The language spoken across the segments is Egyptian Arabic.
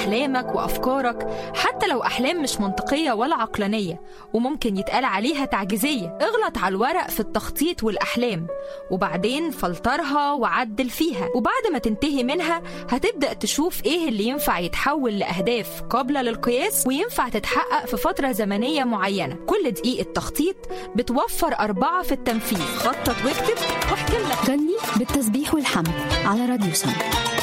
أحلامك وأفكارك حتى لو أحلام مش منطقية ولا عقلانية وممكن يتقال عليها تعجيزية اغلط على الورق في التخطيط والأحلام وبعدين فلترها وعدل فيها وبعد ما تنتهي منها هتبدأ تشوف إيه اللي ينفع يتحول لأهداف قابلة للقياس وينفع تتحقق في فترة زمنية معينة كل دقيقة تخطيط بتوفر أربعة في التنفيذ خطط واكتب واحكي لنا غني بالتسبيح والحمد على راديو سم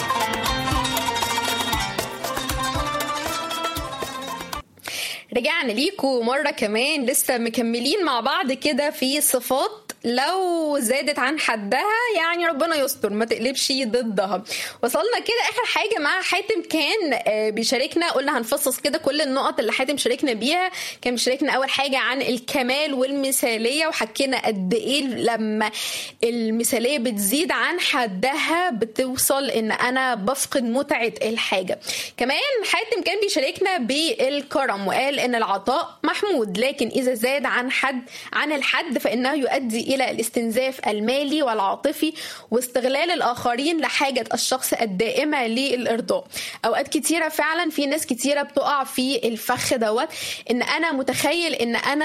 رجعنا ليكم مرة كمان لسه مكملين مع بعض كده في صفات لو زادت عن حدها يعني ربنا يستر ما تقلبش ضدها وصلنا كده اخر حاجه مع حاتم كان بيشاركنا قلنا هنفصص كده كل النقط اللي حاتم شاركنا بيها كان بيشاركنا اول حاجه عن الكمال والمثاليه وحكينا قد ايه لما المثاليه بتزيد عن حدها بتوصل ان انا بفقد متعه الحاجه كمان حاتم كان بيشاركنا بالكرم وقال ان العطاء محمود لكن اذا زاد عن حد عن الحد فانه يؤدي الى الاستنزاف المالي والعاطفي واستغلال الاخرين لحاجه الشخص الدائمه للارضاء اوقات كتيره فعلا في ناس كتيره بتقع في الفخ دوت ان انا متخيل ان انا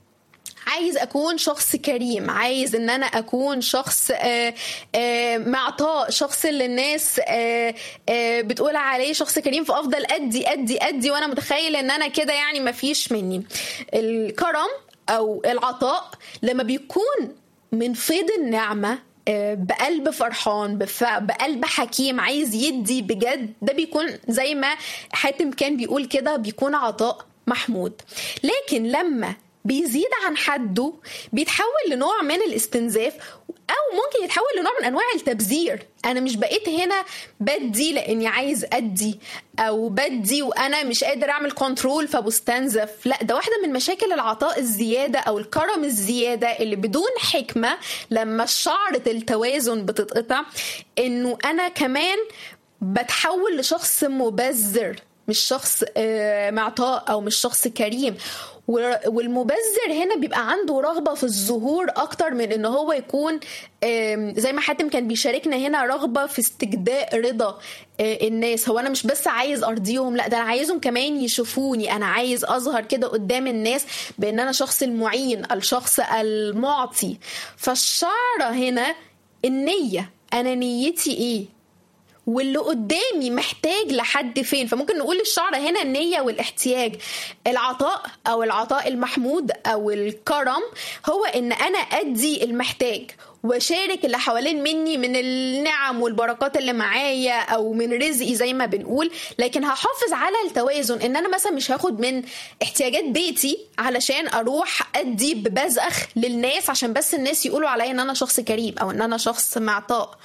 عايز اكون شخص كريم عايز ان انا اكون شخص آآ آآ معطاء شخص اللي الناس آآ بتقول عليه شخص كريم فافضل ادي ادي ادي وانا متخيل ان انا كده يعني مفيش مني الكرم او العطاء لما بيكون من فيض النعمه بقلب فرحان بقلب حكيم عايز يدي بجد ده بيكون زي ما حاتم كان بيقول كده بيكون عطاء محمود لكن لما بيزيد عن حده بيتحول لنوع من الاستنزاف او ممكن يتحول لنوع من انواع التبذير انا مش بقيت هنا بدي لاني عايز ادي او بدي وانا مش قادر اعمل كنترول فبستنزف لا ده واحده من مشاكل العطاء الزياده او الكرم الزياده اللي بدون حكمه لما شعره التوازن بتتقطع انه انا كمان بتحول لشخص مبذر مش شخص معطاء او مش شخص كريم والمبذر هنا بيبقى عنده رغبه في الظهور اكتر من ان هو يكون زي ما حاتم كان بيشاركنا هنا رغبه في استجداء رضا الناس هو انا مش بس عايز ارضيهم لا ده انا عايزهم كمان يشوفوني انا عايز اظهر كده قدام الناس بان انا شخص المعين الشخص المعطي فالشعره هنا النيه انا نيتي ايه واللي قدامي محتاج لحد فين فممكن نقول الشعر هنا النية والاحتياج العطاء أو العطاء المحمود أو الكرم هو إن أنا أدي المحتاج وشارك اللي حوالين مني من النعم والبركات اللي معايا او من رزقي زي ما بنقول لكن هحافظ على التوازن ان انا مثلا مش هاخد من احتياجات بيتي علشان اروح ادي ببزخ للناس عشان بس الناس يقولوا عليا ان انا شخص كريم او ان انا شخص معطاء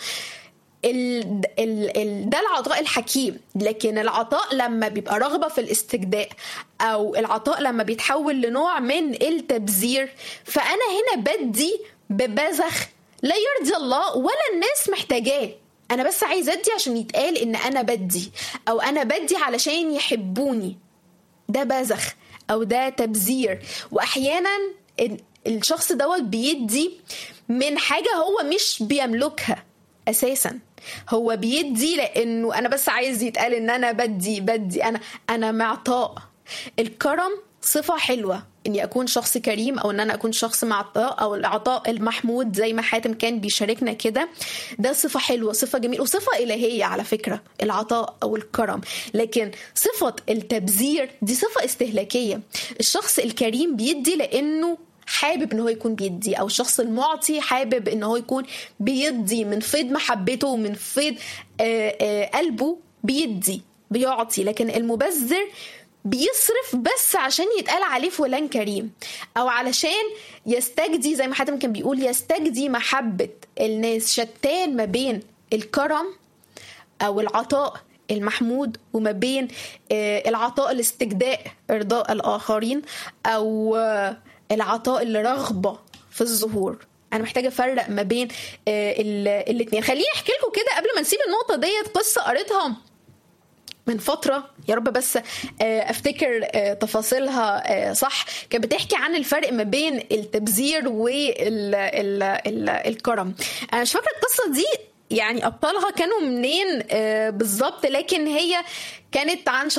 ال ال ال ده العطاء الحكيم لكن العطاء لما بيبقى رغبه في الاستجداء او العطاء لما بيتحول لنوع من التبذير فانا هنا بدي ببذخ لا يرضي الله ولا الناس محتاجاه انا بس عايز ادي عشان يتقال ان انا بدي او انا بدي علشان يحبوني ده بذخ او ده تبذير واحيانا الشخص دوت بيدي من حاجه هو مش بيملكها اساسا هو بيدي لانه انا بس عايز يتقال ان انا بدي بدي انا انا معطاء الكرم صفه حلوه اني اكون شخص كريم او ان انا اكون شخص معطاء او العطاء المحمود زي ما حاتم كان بيشاركنا كده ده صفه حلوه صفه جميله وصفه الهيه على فكره العطاء او الكرم لكن صفه التبذير دي صفه استهلاكيه الشخص الكريم بيدي لانه حابب ان هو يكون بيدي او الشخص المعطي حابب ان هو يكون بيدي من فيض محبته ومن فيض قلبه بيدي بيعطي لكن المبذر بيصرف بس عشان يتقال عليه فلان كريم او علشان يستجدي زي ما حاتم كان بيقول يستجدي محبة الناس شتان ما بين الكرم او العطاء المحمود وما بين العطاء لاستجداء ارضاء الاخرين او العطاء اللي رغبه في الظهور انا محتاجه افرق ما بين الاثنين خليني احكي لكم كده قبل ما نسيب النقطه ديت قصه قريتها من فترة يا رب بس افتكر تفاصيلها صح كانت بتحكي عن الفرق ما بين التبذير والكرم انا مش فاكرة القصة دي يعني ابطالها كانوا منين بالظبط لكن هي كانت عن